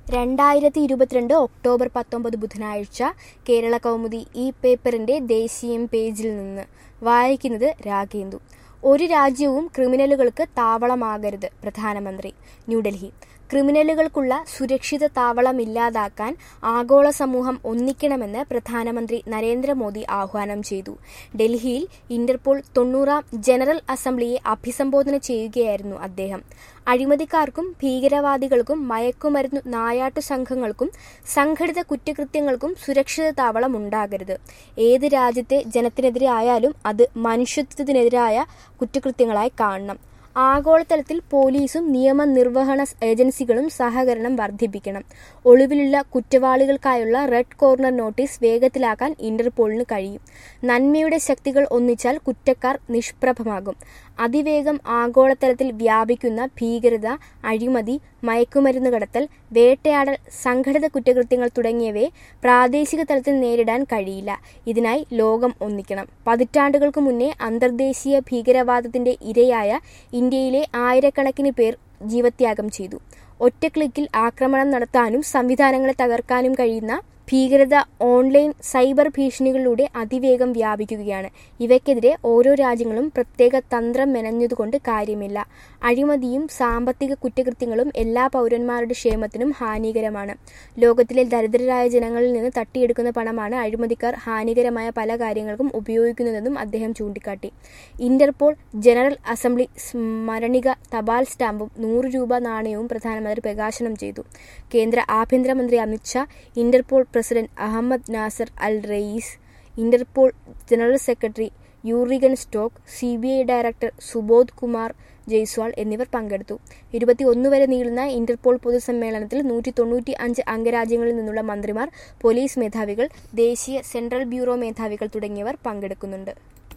രണ്ടായിരത്തി ഇരുപത്തിരണ്ട് ഒക്ടോബർ പത്തൊമ്പത് ബുധനാഴ്ച കേരള കൗമുദി ഈ പേപ്പറിന്റെ ദേശീയം പേജിൽ നിന്ന് വായിക്കുന്നത് രാഗേന്ദു ഒരു രാജ്യവും ക്രിമിനലുകൾക്ക് താവളമാകരുത് പ്രധാനമന്ത്രി ന്യൂഡൽഹി ക്രിമിനലുകൾക്കുള്ള സുരക്ഷിത താവളം ഇല്ലാതാക്കാൻ ആഗോള സമൂഹം ഒന്നിക്കണമെന്ന് പ്രധാനമന്ത്രി നരേന്ദ്രമോദി ആഹ്വാനം ചെയ്തു ഡൽഹിയിൽ ഇന്റർപോൾ തൊണ്ണൂറാം ജനറൽ അസംബ്ലിയെ അഭിസംബോധന ചെയ്യുകയായിരുന്നു അദ്ദേഹം അഴിമതിക്കാർക്കും ഭീകരവാദികൾക്കും മയക്കുമരുന്നു നായാട്ടു സംഘങ്ങൾക്കും സംഘടിത കുറ്റകൃത്യങ്ങൾക്കും സുരക്ഷിത താവളം ഉണ്ടാകരുത് ഏത് രാജ്യത്തെ ജനത്തിനെതിരെ ആയാലും അത് മനുഷ്യത്വത്തിനെതിരായ കുറ്റകൃത്യങ്ങളായി കാണണം ആഗോളതലത്തിൽ പോലീസും നിയമനിർവഹണ ഏജൻസികളും സഹകരണം വർദ്ധിപ്പിക്കണം ഒളിവിലുള്ള കുറ്റവാളികൾക്കായുള്ള റെഡ് കോർണർ നോട്ടീസ് വേഗത്തിലാക്കാൻ ഇന്റർപോളിന് കഴിയും നന്മയുടെ ശക്തികൾ ഒന്നിച്ചാൽ കുറ്റക്കാർ നിഷ്പ്രഭമാകും അതിവേഗം ആഗോളതലത്തിൽ വ്യാപിക്കുന്ന ഭീകരത അഴിമതി മയക്കുമരുന്ന് കടത്തൽ വേട്ടയാടൽ സംഘടിത കുറ്റകൃത്യങ്ങൾ തുടങ്ങിയവയെ പ്രാദേശിക തലത്തിൽ നേരിടാൻ കഴിയില്ല ഇതിനായി ലോകം ഒന്നിക്കണം പതിറ്റാണ്ടുകൾക്ക് മുന്നേ അന്തർദേശീയ ഭീകരവാദത്തിന്റെ ഇരയായ ഇന്ത്യയിലെ ആയിരക്കണക്കിന് പേർ ജീവത്യാഗം ചെയ്തു ഒറ്റ ക്ലിക്കിൽ ആക്രമണം നടത്താനും സംവിധാനങ്ങളെ തകർക്കാനും കഴിയുന്ന ഭീകരത ഓൺലൈൻ സൈബർ ഭീഷണികളിലൂടെ അതിവേഗം വ്യാപിക്കുകയാണ് ഇവയ്ക്കെതിരെ ഓരോ രാജ്യങ്ങളും പ്രത്യേക തന്ത്രം മെനഞ്ഞതുകൊണ്ട് കാര്യമില്ല അഴിമതിയും സാമ്പത്തിക കുറ്റകൃത്യങ്ങളും എല്ലാ പൗരന്മാരുടെ ക്ഷേമത്തിനും ഹാനികരമാണ് ലോകത്തിലെ ദരിദ്രരായ ജനങ്ങളിൽ നിന്ന് തട്ടിയെടുക്കുന്ന പണമാണ് അഴിമതിക്കാർ ഹാനികരമായ പല കാര്യങ്ങൾക്കും ഉപയോഗിക്കുന്നതെന്നും അദ്ദേഹം ചൂണ്ടിക്കാട്ടി ഇന്റർപോൾ ജനറൽ അസംബ്ലി സ്മരണിക തപാൽ സ്റ്റാമ്പും നൂറ് രൂപ നാണയവും പ്രധാനമന്ത്രി പ്രകാശനം ചെയ്തു കേന്ദ്ര ആഭ്യന്തരമന്ത്രി Amit Shah Interpol president Ahmed Nasser Al Raisi Interpol general secretary Jurgen Stock C B I director Subodh Kumar Jaiswal എന്നിവർ പങ്കെടുത്തു ഇരുപത്തി ഒന്ന് വരെ നീളുന്ന ഇന്റർപോൾ പൊതുസമ്മേളനത്തിൽ നൂറ്റി തൊണ്ണൂറ്റി അഞ്ച് അംഗരാജ്യങ്ങളിൽ നിന്നുള്ള മന്ത്രിമാർ പോലീസ് മേധാവികൾ ദേശീയ സെൻട്രൽ ബ്യൂറോ മേധാവികൾ തുടങ്ങിയവർ പങ്കെടുക്കുന്നുണ്ട്